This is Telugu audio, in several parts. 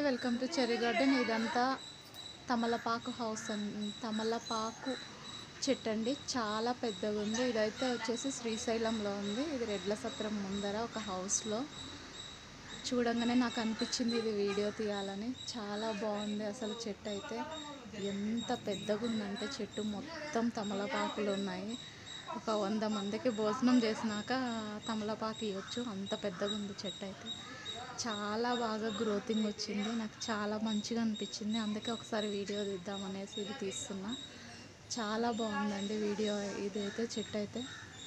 వెల్కమ్ టు చెర్రీ గార్డెన్ ఇదంతా తమలపాకు హౌస్ అండి తమలపాకు చెట్టు అండి చాలా పెద్దగా ఉంది ఇదైతే వచ్చేసి శ్రీశైలంలో ఉంది ఇది రెడ్ల సత్రం ముందర ఒక హౌస్లో చూడంగానే నాకు అనిపించింది ఇది వీడియో తీయాలని చాలా బాగుంది అసలు చెట్టు అయితే ఎంత పెద్దగా ఉందంటే చెట్టు మొత్తం తమలపాకులు ఉన్నాయి ఒక వంద మందికి భోజనం చేసినాక తమలపాకు ఇవ్వచ్చు అంత పెద్దగా ఉంది చెట్టు అయితే చాలా బాగా గ్రోతింగ్ వచ్చింది నాకు చాలా మంచిగా అనిపించింది అందుకే ఒకసారి వీడియో తీద్దామనేసి ఇది తీస్తున్నా చాలా బాగుందండి వీడియో ఇదైతే చెట్టు అయితే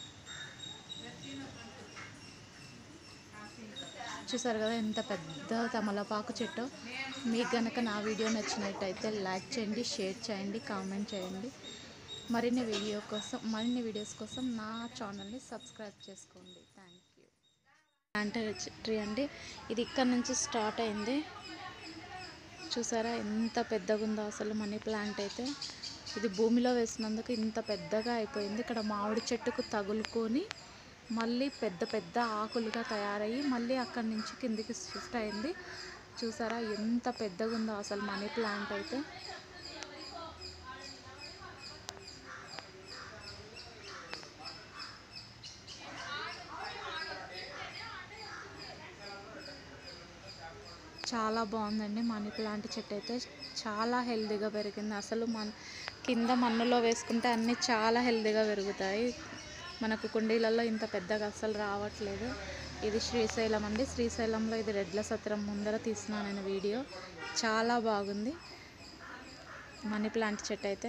చూసారు కదా ఎంత పెద్ద తమలపాకు చెట్టు మీకు గనక నా వీడియో నచ్చినట్టయితే లైక్ చేయండి షేర్ చేయండి కామెంట్ చేయండి మరిన్ని వీడియో కోసం మరిన్ని వీడియోస్ కోసం నా ఛానల్ని సబ్స్క్రైబ్ చేసుకోండి థ్యాంక్ యూ ప్లాంట్ ట్రీ అండి ఇది ఇక్కడ నుంచి స్టార్ట్ అయింది చూసారా ఎంత పెద్దగా ఉందో అసలు మనీ ప్లాంట్ అయితే ఇది భూమిలో వేసినందుకు ఇంత పెద్దగా అయిపోయింది ఇక్కడ మామిడి చెట్టుకు తగులుకొని మళ్ళీ పెద్ద పెద్ద ఆకులుగా తయారయ్యి మళ్ళీ అక్కడి నుంచి కిందికి షిఫ్ట్ అయింది చూసారా ఎంత పెద్దగా ఉందో అసలు మనీ ప్లాంట్ అయితే చాలా బాగుందండి మనీ ప్లాంట్ చెట్టు అయితే చాలా హెల్తీగా పెరిగింది అసలు మన కింద మన్నులో వేసుకుంటే అన్నీ చాలా హెల్తీగా పెరుగుతాయి మనకు కుండీలలో ఇంత పెద్దగా అస్సలు రావట్లేదు ఇది శ్రీశైలం అండి శ్రీశైలంలో ఇది రెడ్ల సత్రం ముందర తీస్తున్నాను నేను వీడియో చాలా బాగుంది మనీ ప్లాంట్ చెట్టు అయితే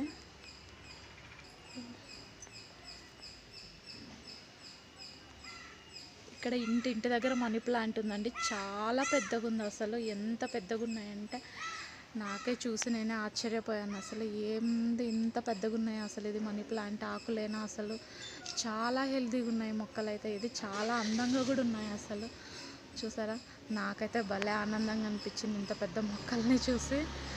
ఇక్కడ ఇంటి ఇంటి దగ్గర మనీ ప్లాంట్ ఉందండి చాలా పెద్దగా ఉంది అసలు ఎంత పెద్దగా ఉన్నాయంటే నాకే చూసి నేనే ఆశ్చర్యపోయాను అసలు ఏంది ఇంత పెద్దగా ఉన్నాయి అసలు ఇది మనీ ప్లాంట్ ఆకులేనా అసలు చాలా హెల్తీగా ఉన్నాయి మొక్కలు అయితే ఇది చాలా అందంగా కూడా ఉన్నాయి అసలు చూసారా నాకైతే భలే ఆనందంగా అనిపించింది ఇంత పెద్ద మొక్కల్ని చూసి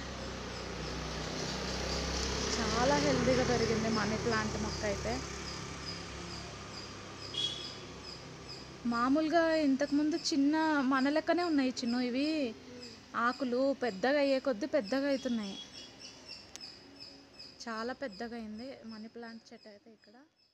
చాలా హెల్తీగా పెరిగింది మనీ ప్లాంట్ మొక్క అయితే మామూలుగా ఇంతకుముందు చిన్న మన లెక్కనే ఉన్నాయి చిన్న ఇవి ఆకులు పెద్దగా అయ్యే కొద్దీ పెద్దగా అవుతున్నాయి చాలా పెద్దగా అయింది మనీ ప్లాంట్ చెట్టు అయితే ఇక్కడ